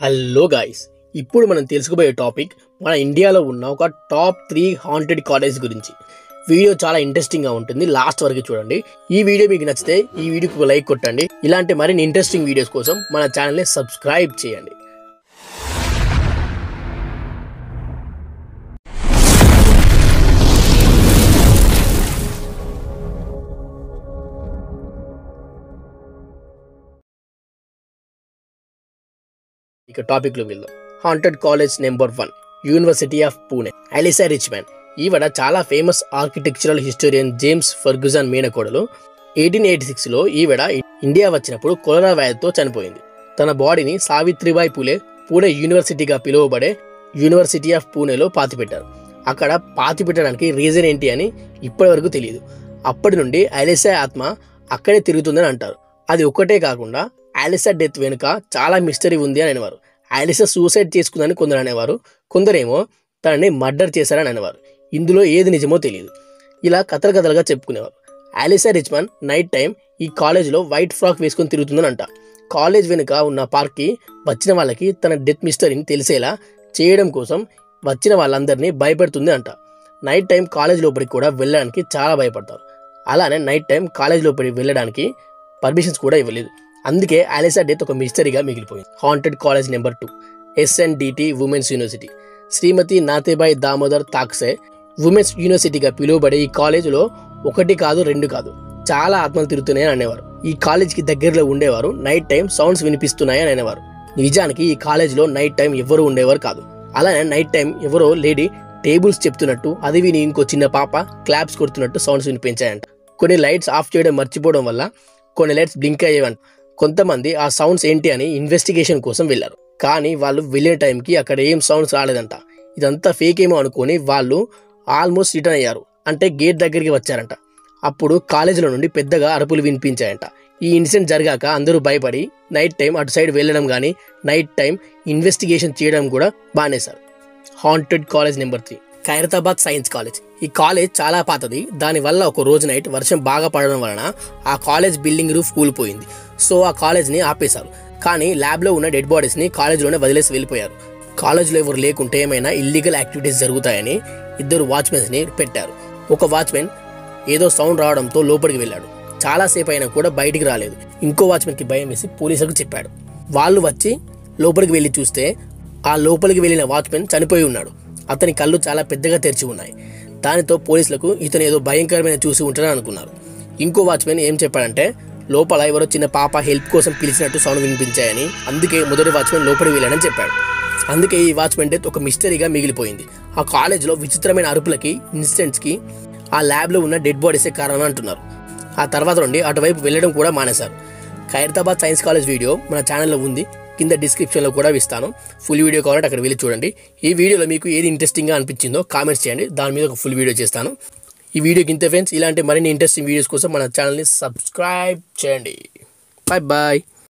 hello guys ఇప్పుడు మనం తెలుసుకోబోయే టాపిక్ మన ఇండియాలో ఉన్న ఒక టాప్ త్రీ హాంటెడ్ కాలేజ్ గురించి వీడియో చాలా ఇంట్రెస్టింగ్ గా ఉంటుంది లాస్ట్ వరకు చూడండి ఈ వీడియో మీకు నచ్చితే ఈ వీడియోకి ఒక లైక్ కొట్టండి ఇలాంటి మరిన్ని ఇంట్రెస్టింగ్ వీడియోస్ కోసం మన ఛానల్ని సబ్స్క్రైబ్ చేయండి ఇక టాపిక్ లో వెళ్దాం haunted college number one university of Pune Alisa Richman ఈవిడ చాలా famous architectural historian James Fergusson మేనకోడలు ఎయిటీన్ ఎయిటీ సిక్స్ లో ఈవిడ ఇండియా వచ్చినప్పుడు కొలరా వ్యాధితో చనిపోయింది తన బాడీని సావిత్రిబాయి పూలే పూణే యూనివర్సిటీగా పిలువబడే యూనివర్సిటీ ఆఫ్ పూణేలో పాతిపెట్టారు అక్కడ పాతిపెట్టడానికి రీజన్ ఏంటి అని ఇప్పటివరకు తెలియదు అప్పటి నుండి అలిసా ఆత్మ అక్కడే తిరుగుతుందని అంటారు అది ఒక్కటే కాకుండా ఆలిసా డెత్ వెనుక చాలా మిస్టరీ ఉంది అని అనేవారు ఆలిసా సూసైడ్ చేసుకుందని కొందరు అనేవారు కొందరేమో తనని మర్డర్ చేశారని అనేవారు ఇందులో ఏది నిజమో తెలియదు ఇలా కథలు కథలుగా చెప్పుకునేవారు ఆలిసా రిచ్మన్ నైట్ టైం ఈ కాలేజ్లో వైట్ ఫ్రాక్ వేసుకొని తిరుగుతుందని అంట కాలేజ్ వెనుక ఉన్న పార్క్కి వచ్చిన వాళ్ళకి తన డెత్ మిస్టరీని తెలిసేలా చేయడం కోసం వచ్చిన వాళ్ళందరినీ భయపెడుతుంది అంట నైట్ టైం కాలేజ్ లోపలికి కూడా వెళ్ళడానికి చాలా భయపడతారు అలానే నైట్ టైం కాలేజ్ లోపలికి వెళ్ళడానికి పర్మిషన్స్ కూడా ఇవ్వలేదు అందుకే ఆలిసా డెత్ ఒక మిస్టరీగా మిగిలిపోయింది haunted college number two SNDT women's university Shrimati Nathibai Damodar Thackersey women's యూనివర్సిటీగా పిలువబడే ఈ కాలేజీలో ఒకటి కాదు రెండు కాదు చాలా ఆత్మలు తిరుగుతున్నాయని అనేవారు ఈ కాలేజీకి దగ్గరలో ఉండేవారు నైట్ టైం సౌండ్స్ వినిపిస్తున్నాయని అనేవారు నిజానికి ఈ కాలేజీలో నైట్ టైం ఎవరు ఉండేవారు కాదు అలానే నైట్ టైం ఎవరో లేడీ టేబుల్స్ చెప్తున్నట్టు అది విని ఇంకో చిన్న పాప క్లాప్స్ కొడుతున్నట్టు సౌండ్స్ వినిపించాయంట కొన్ని లైట్స్ ఆఫ్ చేయడం మర్చిపోవడం వల్ల కొన్ని లైట్స్ బ్లింక్ అయ్యేవంట కొంతమంది ఆ సౌండ్స్ ఏంటి అని ఇన్వెస్టిగేషన్ కోసం వెళ్ళారు కానీ వాళ్ళు వెళ్ళిన టైంకి అక్కడ ఏం సౌండ్స్ రాలేదంట ఇదంతా ఫేక్ ఏమో అనుకొని వాళ్ళు ఆల్మోస్ట్ రిటర్న్ అయ్యారు అంటే గేట్ దగ్గరికి వచ్చారంట అప్పుడు కాలేజీలో నుండి పెద్దగా అరుపులు వినిపించాయంట ఈ ఇన్సిడెంట్ జరిగాక అందరూ భయపడి నైట్ టైం అటు సైడ్ వెళ్ళడం కానీ నైట్ టైం ఇన్వెస్టిగేషన్ చేయడం కూడా బానేశారు haunted college number three Khairatabad science college ఈ కాలేజ్ చాలా పాతది దానివల్ల ఒక రోజు నైట్ వర్షం బాగా పడడం వలన ఆ కాలేజ్ బిల్డింగ్ రూఫ్ కూలిపోయింది సో ఆ కాలేజ్ని ఆపేశారు కానీ ల్యాబ్లో ఉన్న డెడ్ బాడీస్ని కాలేజ్లోనే వదిలేసి వెళ్ళిపోయారు కాలేజ్లో ఎవరు లేకుంటే ఏమైనా ఇల్లీగల్ యాక్టివిటీస్ జరుగుతాయని ఇద్దరు వాచ్మెన్స్ని పెట్టారు ఒక వాచ్మెన్ ఏదో సౌండ్ రావడంతో లోపలికి వెళ్ళాడు చాలాసేపు అయినా కూడా బయటికి రాలేదు ఇంకో వాచ్మెన్కి భయం వేసి పోలీసులకు చెప్పాడు వాళ్ళు వచ్చి లోపలికి వెళ్ళి చూస్తే ఆ లోపలికి వెళ్ళిన వాచ్మెన్ చనిపోయి ఉన్నాడు అతని కళ్ళు చాలా పెద్దగా తెరిచి ఉన్నాయి దానితో పోలీసులకు ఇతను ఏదో భయంకరమైన చూసి ఉంటాడని అనుకున్నారు ఇంకో వాచ్మెన్ ఏం చెప్పాడంటే లోపల ఎవరో చిన్న పాప హెల్ప్ కోసం పిలిచినట్టు సౌండ్ వినిపించాయని అందుకే మొదటి వాచ్మెన్ లోపలికి వెళ్ళాడని చెప్పాడు అందుకే ఈ వాచ్మెన్ డెత్ ఒక మిస్టరీగా మిగిలిపోయింది ఆ కాలేజ్లో విచిత్రమైన అరుపులకి ఇన్సిడెంట్స్కి ఆ ల్యాబ్లో ఉన్న డెడ్ బాడీసే కారణం అంటున్నారు ఆ తర్వాత నుండి అటువైపు వెళ్ళడం కూడా మానేశారు ఖైరతాబాద్ సైన్స్ కాలేజ్ వీడియో మన ఛానల్లో ఉంది కింద డిస్క్రిప్షన్లో కూడా ఇస్తాను ఫుల్ వీడియో కావాలంటే అక్కడ వెళ్ళి చూడండి ఈ వీడియోలో మీకు ఏది ఇంట్రెస్టింగ్గా అనిపించిందో కామెంట్స్ చేయండి దాని మీద ఒక ఫుల్ వీడియో చేస్తాను ఈ వీడియోకి ఇంత ఫ్రెండ్స్ ఇలాంటి మరిన్ని ఇంట్రెస్టింగ్ వీడియోస్ కోసం మన ఛానల్ని సబ్స్క్రైబ్ చేయండి బాయ్ బాయ్